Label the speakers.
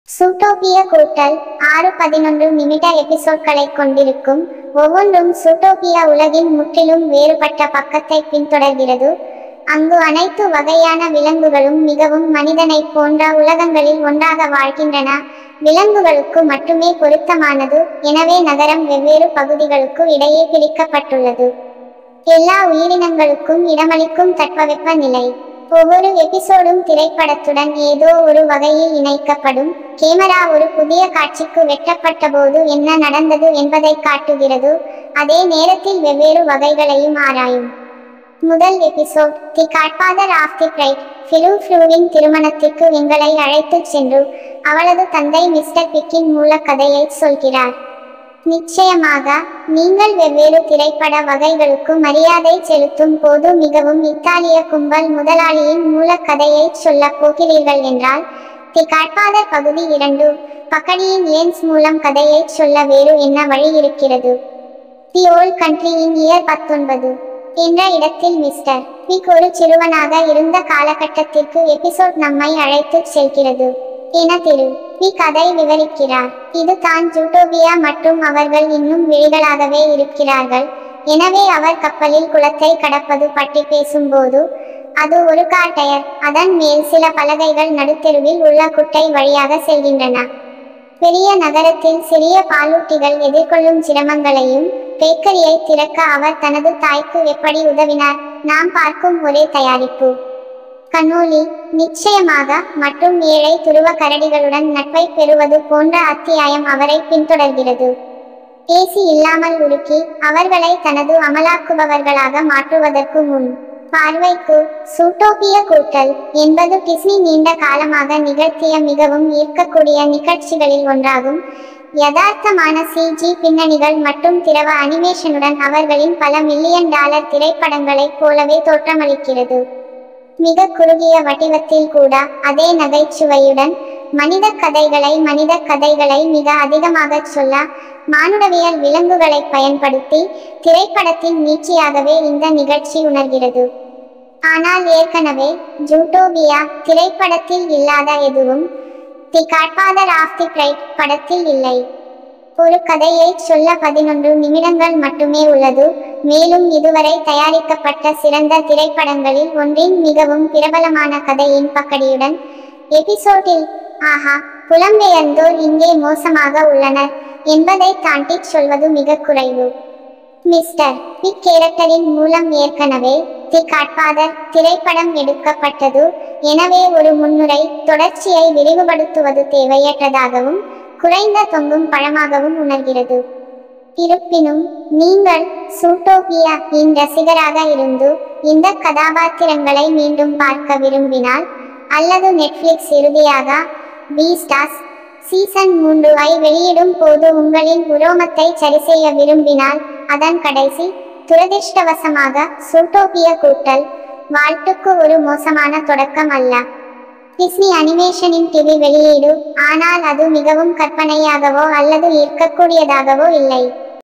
Speaker 1: சூட்டோபிய கூட்டல் ஆறு பதினொன்று நிமிட எபிசோட்களை கொண்டிருக்கும் ஒவ்வொன்றும் சூட்டோபியா உலகின் முற்றிலும் வேறுபட்ட பக்கத்தை பின்தொடர்கிறது அங்கு அனைத்து வகையான விலங்குகளும் மிகவும் மனிதனைப் போன்ற உலகங்களில் ஒன்றாக வாழ்கின்றன விலங்குகளுக்கு மட்டுமே பொருத்தமானது எனவே நகரம் வெவ்வேறு பகுதிகளுக்கு இடையே பிரிக்கப்பட்டுள்ளது எல்லா உயிரினங்களுக்கும் இடமளிக்கும் தட்பவெப்ப நிலை ஒவ்வொரு எபிசோடும் திரைப்படத்துடன் ஏதோ ஒரு வகையில் இணைக்கப்படும் கேமரா ஒரு புதிய காட்சிக்கு வெட்டப்பட்டபோது என்ன நடந்தது என்பதை காட்டுகிறது அதே நேரத்தில் வெவ்வேறு வகைகளையும் ஆராயும் முதல் episode the Godfather of the Bride ஃபிலு ஃப்ளூவின் திருமணத்திற்கு எங்களை அழைத்துச் சென்று அவளது தந்தை மிஸ்டர் பிக்கின் மூல கதையை சொல்கிறார் நிச்சயமாக நீங்கள் வெவ்வேறு திரைப்பட வகைகளுக்கு மரியாதை செலுத்தும் போது மிகவும் இத்தாலிய கும்பல் முதலாளியின் மூலக்கதையை சொல்லப் போகிறீர்கள் என்றால் தி காட்பாதர் பகுதி இரண்டு பக்கடியின் லேன்ஸ் மூலம் கதையை சொல்ல வேறு என்ன வழி இருக்கிறது தி ஓல்ட் கண்ட்ரியின் இயர் பத்தொன்பது என்ற இடத்தில் மிஸ்டர் பிக் ஒரு சிறுவனாக இருந்த காலகட்டத்திற்கு எபிசோட் நம்மை அழைத்துச் செல்கிறது என திரு பி கதை விவரிக்கிறார் இது தான் ஜூட்டோபியா மற்றும் அவர்கள் இன்னும் விழிகளாகவே இருக்கிறார்கள் எனவே அவர் கப்பலில் குளத்தை கடப்பது பற்றி பேசும்போது அது ஒரு கார் டயர் அதன் மேல் சில பலகைகள் நடுத்தெருவில் உள்ள குட்டை வழியாக செல்கின்றன பெரிய நகரத்தில் சிறிய பாலூட்டிகள் எதிர்கொள்ளும் சிரமங்களையும் பேக்கரியை திறக்க அவர் தனது தாய்க்கு எப்படி உதவினார் நாம் பார்க்கும் ஒரே தயாரிப்பு கனோலி நிச்சயமாக மற்றும் ஏழை துருவ கரடிகளுடன் நட்பை பெறுவது போன்ற அத்தியாயம் அவரை பின்தொடர்கிறது ஏசி இல்லாமல் உருக்கி அவர்களை தனது அமலாக்குபவர்களாக மாற்றுவதற்கு முன் பார்வைக்கு சூட்டோபிய கூட்டல் என்பது டிஸ்னி நீண்ட காலமாக நிகழ்த்திய மிகவும் ஈர்க்கக்கூடிய நிகழ்ச்சிகளில் ஒன்றாகும் யதார்த்தமான சிஜி பின்னணிகள் மற்றும் திரவ அனிமேஷனுடன் அவர்களின் பல மில்லியன் டாலர் திரைப்படங்களைப் போலவே தோற்றமளிக்கிறது மிக குறுகிய வடிவத்தில் கூட அதே நகைச்சுவையுடன் மனித கதைகளை மனித கதைகளை மிக அதிகமாக சொல்ல மானுடவியல் விலங்குகளை பயன்படுத்தி திரைப்படத்தின் நீட்சியாகவே இந்த நிகழ்ச்சி உணர்கிறது ஆனால் ஏற்கனவே ஜூட்டோபியா திரைப்படத்தில் இல்லாத எதுவும் the Godfather of the Bride படத்தில் இல்லை ஒரு கதையை சொல்ல பதினொன்று நிமிடங்கள் மட்டுமே உள்ளது மேலும் இதுவரை தயாரிக்கப்பட்ட சிறந்த திரைப்படங்களில் ஒன்றின் மிகவும் பிரபலமான கதையின் பக்கடியுடன் எபிசோடில் ஆஹா புலம்பெயர்ந்தோர் இங்கே மோசமாக உள்ளனர் என்பதை தாண்டிச் சொல்வது மிக குறைவு மிஸ்டர் பிக் கேரக்டரின் மூலம் ஏற்கனவே தி காட்பாதர் திரைப்படம் எடுக்கப்பட்டது எனவே ஒரு முன்னுரை தொடர்ச்சியை விரிவுபடுத்துவது தேவையற்றதாகவும் குறைந்த தொங்கும் பழமாகவும் உணர்கிறது இருப்பினும் நீங்கள் சூட்டோபியா இன் ரசிகராக இருந்து இந்த கதாபாத்திரங்களை மீண்டும் பார்க்க விரும்பினால் அல்லது நெட்ஃபிளிக்ஸ் இறுதியாக பி ஸ்டார்ஸ் சீசன் மூன்று ஐ வெளியிடும் போது உங்களின் உரோமத்தை சரிசெய்ய விரும்பினால் அதன் கடைசி துரதிர்ஷ்டவசமாக சூட்டோபிய கூட்டல் வாழ்த்துக்கு ஒரு மோசமான தொடக்கம் அல்ல டிஸ்னி அனிமேஷனின் டிவி வெளியீடு ஆனால் அது மிகவும் கற்பனையாகவோ அல்லது ஈர்க்கக்கூடியதாகவோ இல்லை